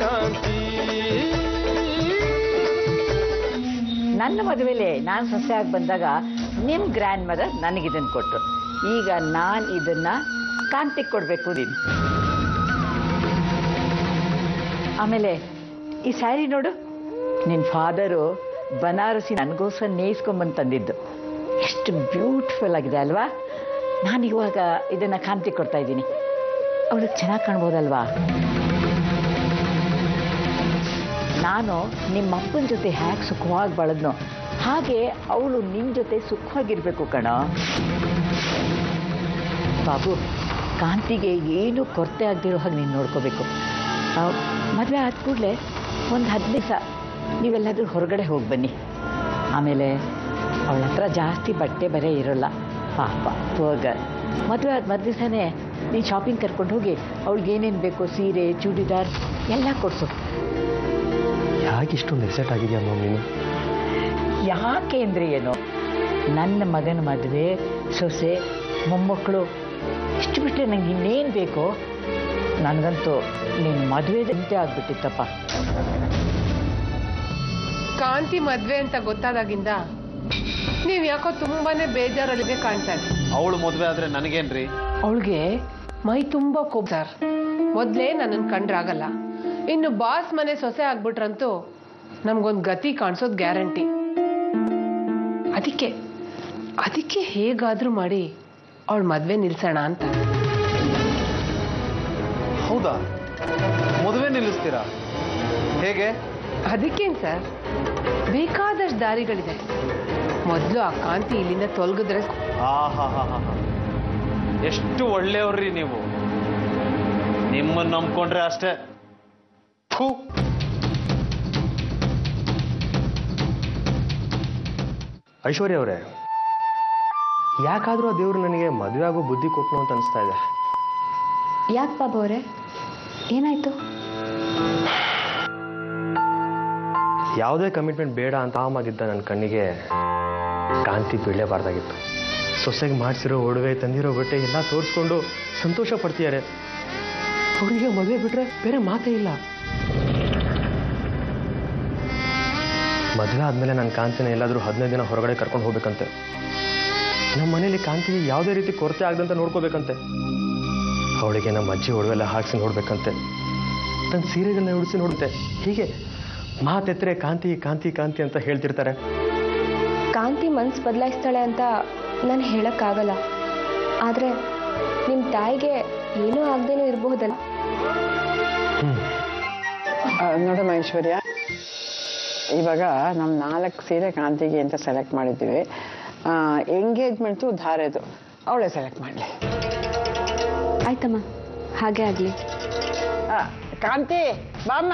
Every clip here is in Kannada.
ಕಾಂತಿ ನನ್ನ ಮದುವೆಲೆ ನಾನು ಸೊಸೆಯಾಗಿ ಬಂದಾಗ ನಿಮ್ಮ ಗ್ರ್ಯಾಂಡ್ ಮದರ್ ನನಗಿದನ್ನು ಕೊಟ್ಟರು ಈಗ ನಾನು ಇದನ್ನ ಕಾಂತಿಗೆ ಕೊಡಬೇಕು ನೀನು ಆಮೇಲೆ ಈ ಸ್ಯಾರಿ ನೋಡು ನಿನ್ನ ಫಾದರು ಬನಾರಸಿ ನನಗೋಸ್ಕರ ನೇಯಿಸ್ಕೊಂಬಂದು ತಂದಿದ್ದು ಎಷ್ಟು ಬ್ಯೂಟಿಫುಲ್ ಆಗಿದೆ ಅಲ್ವಾ ನಾನು ಇವಾಗ ಇದನ್ನು ಕಾಂತಿ ಕೊಡ್ತಾ ಇದ್ದೀನಿ ಅವಳಿಗೆ ಚೆನ್ನಾಗಿ ಕಾಣ್ಬೋದಲ್ವಾ ನಾನು ನಿಮ್ಮ ಅಪ್ಪನ ಜೊತೆ ಹ್ಯಾಕ್ ಸುಖವಾಗಿ ಬಳದ್ನೋ ಹಾಗೆ ಅವಳು ನಿನ್ನ ಜೊತೆ ಸುಖವಾಗಿರ್ಬೇಕು ಕಣ ಬಾಬು ಕಾಂತಿಗೆ ಏನು ಕೊರತೆ ಆಗದಿರೋ ಹಾಗೆ ನೀನು ನೋಡ್ಕೋಬೇಕು ಮದುವೆ ಆದ ಕೂಡಲೇ ಒಂದು ಹತ್ತು ದಿವಸ ನೀವೆಲ್ಲಾದರೂ ಹೊರಗಡೆ ಹೋಗಿ ಬನ್ನಿ ಆಮೇಲೆ ಅವಳ ಹತ್ರ ಜಾಸ್ತಿ ಬಟ್ಟೆ ಬರೆ ಇರೋಲ್ಲ ಪಾಪ ಹೋಗ ಮದುವೆ ಆದ ಮರು ದಿವಸನೇ ನೀನು ಶಾಪಿಂಗ್ ಕರ್ಕೊಂಡು ಹೋಗಿ ಅವಳಿಗೆ ಏನೇನು ಬೇಕು ಸೀರೆ ಚೂಡಿದಾರ್ ಎಲ್ಲ ಕೊಡಿಸು ಯಾಕೆ ಇಷ್ಟೊಂದು ಎಕ್ಸೈಟ್ ಆಗಿದೆಯಮ್ಮ ನೀನು ಯಾಕೆ ಅಂದರೆ ಏನು ನನ್ನ ಮಗನ ಮದುವೆ ಸೊಸೆ ಮೊಮ್ಮಕ್ಕಳು ಇಷ್ಟು ಬಿಟ್ಟರೆ ನಂಗೆ ಇನ್ನೇನು ಬೇಕೋ ನನಗಂತೂ ನೀನು ಮದುವೆದಂತೆ ಆಗ್ಬಿಟ್ಟಿತ್ತಪ್ಪ ಕಾಂತಿ ಮದ್ವೆ ಅಂತ ಗೊತ್ತಾದಾಗಿಂದ ನೀವ್ ಯಾಕೋ ತುಂಬಾನೇ ಬೇಜಾರಲ್ಲಿಗೆ ಕಾಣ್ತಾ ಇದೆ ಅವಳು ಮದುವೆ ಆದ್ರೆ ನನಗೇನ್ರಿ ಅವಳಿಗೆ ಮೈ ತುಂಬಾ ಕೋಪ ಸರ್ ಮೊದ್ಲೇ ನನ್ನನ್ನು ಕಂಡ್ರಾಗಲ್ಲ ಇನ್ನು ಬಾಸ್ ಮನೆ ಸೊಸೆ ಆಗ್ಬಿಟ್ರಂತೂ ನಮ್ಗೊಂದು ಗತಿ ಕಾಣಿಸೋದು ಗ್ಯಾರಂಟಿ ಅದಕ್ಕೆ ಅದಕ್ಕೆ ಹೇಗಾದ್ರೂ ಮಾಡಿ ಅವಳ ಮದ್ವೆ ನಿಲ್ಸೋಣ ಅಂತ ಹೌದಾ ಮದುವೆ ನಿಲ್ಲಿಸ್ತೀರಾ ಹೇಗೆ ಅದಕ್ಕೇನ್ ಸರ್ ಬೇಕಾದಷ್ಟು ದಾರಿಗಳಿದೆ ಮೊದಲು ಆ ಕಾಂತಿ ಇಲ್ಲಿಂದ ತೊಲಗಿದ್ರೆ ಆಹಾಹಾಹಾ. ಎಷ್ಟು ಒಳ್ಳೆಯವ್ರಿ ನೀವು ನಿಮ್ಮನ್ನ ನಂಬ್ಕೊಂಡ್ರೆ ಅಷ್ಟೇ ಥು. ಐಶ್ವರ್ಯ ಅವರೇ ಯಾಕಾದರೂ ಆ ದೇವ್ರು ನನಗೆ ಮದುವೆ ಆಗೋ ಬುದ್ಧಿ ಕೊಟ್ಟನು ಅಂತ ಅನಿಸ್ತಾ ಇದೆ ಯಾಕೆ ಬಾಬು ಅವರೇ ಏನಾಯ್ತು ಯಾವುದೇ ಕಮಿಟ್ಮೆಂಟ್ ಬೇಡ ಅಂತ ಆಮಾಗಿದ್ದ ನನ್ನ ಕಣ್ಣಿಗೆ ಕಾಂತಿ ಬೀಳಲೇಬಾರ್ದಾಗಿತ್ತು ಸೊಸೆಗೆ ಮಾಡಿಸಿರೋ ಒಡವೆ ತಂದಿರೋ ಬಟ್ಟೆ ಎಲ್ಲ ತೋರಿಸ್ಕೊಂಡು ಸಂತೋಷ ಪಡ್ತಿದ್ದಾರೆ ಅವರಿಗೆ ಮದುವೆ ಬಿಟ್ರೆ ಬೇರೆ ಮಾತೇ ಇಲ್ಲ ಮದುವೆ ಆದಮೇಲೆ ನನ್ನ ಕಾಂತಿನ ಎಲ್ಲಾದರೂ ಹದಿನೈದು ದಿನ ಹೊರಗಡೆ ಕರ್ಕೊಂಡು ಹೋಗ್ಬೇಕಂತೆ ನಮ್ಮ ಮನೇಲಿ ಕಾಂತಿಗೆ ಯಾವುದೇ ರೀತಿ ಕೊರತೆ ಆಗದಂತ ನೋಡ್ಕೋಬೇಕಂತೆ ಅವಳಿಗೆ ನಮ್ಮ ಅಜ್ಜಿ ಒಡವೆಲ್ಲ ಹಾಕ್ಸಿ ನೋಡ್ಬೇಕಂತೆ ತನ್ನ ಸೀರೆಗಳನ್ನ ಉಡಿಸಿ ನೋಡುತ್ತೆ ಹೀಗೆ ಮಾತೆತ್ತರೆ ಕಾಂತಿ ಕಾಂತಿ ಕಾಂತಿ ಅಂತ ಹೇಳ್ತಿರ್ತಾರೆ ಕಾಂತಿ ಮನ್ಸು ಬದಲಾಯಿಸ್ತಾಳೆ ಅಂತ ನಾನು ಹೇಳೋಕ್ಕಾಗಲ್ಲ ಆದರೆ ನಿಮ್ಮ ತಾಯಿಗೆ ಏನೂ ಆಗದೇನೂ ಇರಬಹುದಲ್ಲ ನೋಡಮ್ಮ ಐಶ್ವರ್ಯ ಇವಾಗ ನಮ್ಮ ನಾಲ್ಕು ಸೀರೆ ಕಾಂತಿಗೆ ಅಂತ ಸೆಲೆಕ್ಟ್ ಮಾಡಿದ್ದೀವಿ ಎಂಗೇಜ್ಮೆಂಟು ಧಾರೆದು ಅವಳೇ ಸೆಲೆಕ್ಟ್ ಮಾಡಲಿ ಆಯ್ತಮ್ಮ ಹಾಗೆ ಆಗಲಿ ಕಾಂತಿ ಬಾಮ್ಮ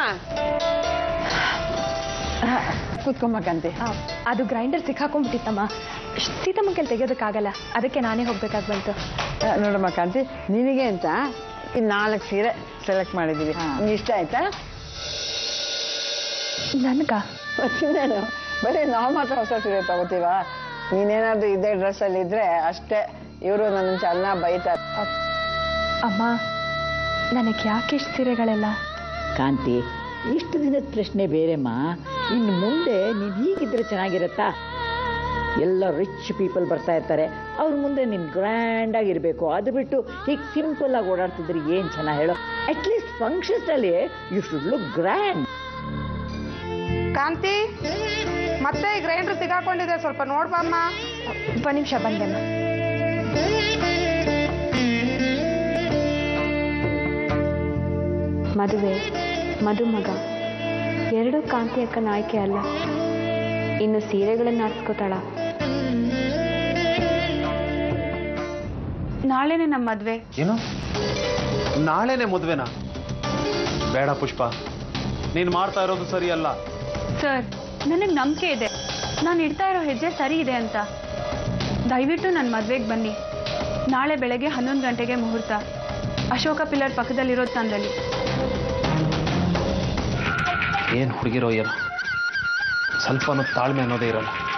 ಕೂತ್ಕೊಮ್ಮ ಕಾಂತಿ ಅದು ಗ್ರೈಂಡರ್ ಸಿಕ್ಕಾಕೊಂಡ್ಬಿಟ್ಟಿತ್ತಮ್ಮ ಸೀತಮ್ಮ ಕೈಲಿ ತೆಗೆಯೋದಕ್ಕಾಗಲ್ಲ ಅದಕ್ಕೆ ನಾನೇ ಹೋಗ್ಬೇಕಾಗಿ ಬಂತು ಆ, ನೋಡಮ್ಮ ಕಾಂತಿ ನಿನಗೆ ಅಂತ ಈ ನಾಲ್ಕು ಸೀರೆ ಸೆಲೆಕ್ಟ್ ಮಾಡಿದ್ದೀವಿ ನಿಂಗೆ ಇಷ್ಟ ಆಯ್ತಾ ನನಗ ಮತ್ತಿನ್ನೇನು ಬರೀ ನಾವು ಮಾತ್ರ ಹೊಸ ಸೀರೆ ತಗೋತೀವ ನೀನೇನಾದ್ರೂ ಇದೇ ಡ್ರೆಸ್ಸಲ್ಲಿ ಇದ್ರೆ ಅಷ್ಟೇ ಇವರು ನನ್ನ ಚೆನ್ನಾಗಿ ಬೈತಾರೆ ಅಮ್ಮ ನನಗೆ ಯಾಕೆ ಇಷ್ಟು ಸೀರೆಗಳೆಲ್ಲ ಕಾಂತಿ ಇಷ್ಟು ದಿನದ ಪ್ರಶ್ನೆ ಬೇರೆಮ್ಮ ಇನ್ನು ಮುಂದೆ ನೀನು ಹೀಗಿದ್ರೆ ಚೆನ್ನಾಗಿರತ್ತಾ ಎಲ್ಲ ರಿಚ್ ಪೀಪಲ್ ಬರ್ತಾ ಇರ್ತಾರೆ ಅವ್ರ ಮುಂದೆ ನೀನು ಗ್ರ್ಯಾಂಡ್ ಆಗಿರಬೇಕು ಅದು ಬಿಟ್ಟು ಹೀಗೆ ಸಿಂಪಲ್ ಆಗಿ ಓಡಾಡ್ತಿದ್ರೆ ಏನು ಚೆನ್ನಾಗಿ ಹೇಳೋ ಅಟ್ಲೀಸ್ಟ್ ಫಂಕ್ಷನ್ಸ್ನಲ್ಲಿ ಯು ಶುಡ್ ಲುಕ್ ಗ್ರ್ಯಾಂಡ್ ಕಾಂತಿ ಮತ್ತೆ ಈ ಗ್ರೈಂಡರ್ ಸಿಗಾಕೊಂಡಿದೆ ಸ್ವಲ್ಪ ನೋಡ್ಬಮ್ಮ ಒಂದು ನಿಮಿಷ ಬಂದೆಮ್ಮ ಮದುವೆ ಮದುಮಗ ಎರಡೂ ಕಾಂತಿ ಅಕ್ಕನ ಆಯ್ಕೆ ಅಲ್ಲ ಇನ್ನು ಸೀರೆಗಳನ್ನು ಆರಿಸ್ಕೋತಾಳ ನಾಳೆನೆ ನಮ್ಮ ಮದುವೆ ಏನು ನಾಳೆನೆ ಮದುವೆನಾ ಬೇಡ ಪುಷ್ಪ ನೀನು ಮಾಡ್ತಾ ಇರೋದು ಸರಿ ಅಲ್ಲ ಸರ್ ನನಗೆ ನಂಬಿಕೆ ಇದೆ ನಾನು ಇಡ್ತಾ ಇರೋ ಹೆಜ್ಜೆ ಸರಿ ಇದೆ ಅಂತ ದಯವಿಟ್ಟು ನನ್ನ ಮದುವೆಗೆ ಬನ್ನಿ ನಾಳೆ ಬೆಳಗ್ಗೆ ಹನ್ನೊಂದು ಗಂಟೆಗೆ ಮುಹೂರ್ತ ಅಶೋಕ ಪಿಲ್ಲರ್ ಪಕ್ಕದಲ್ಲಿರೋ ತಂದಲ್ಲಿ ಏನು ಹುಡುಗಿರೋ ಏನೋ ಸ್ವಲ್ಪನೂ ತಾಳ್ಮೆ ಅನ್ನೋದೇ ಇರಲ್ಲ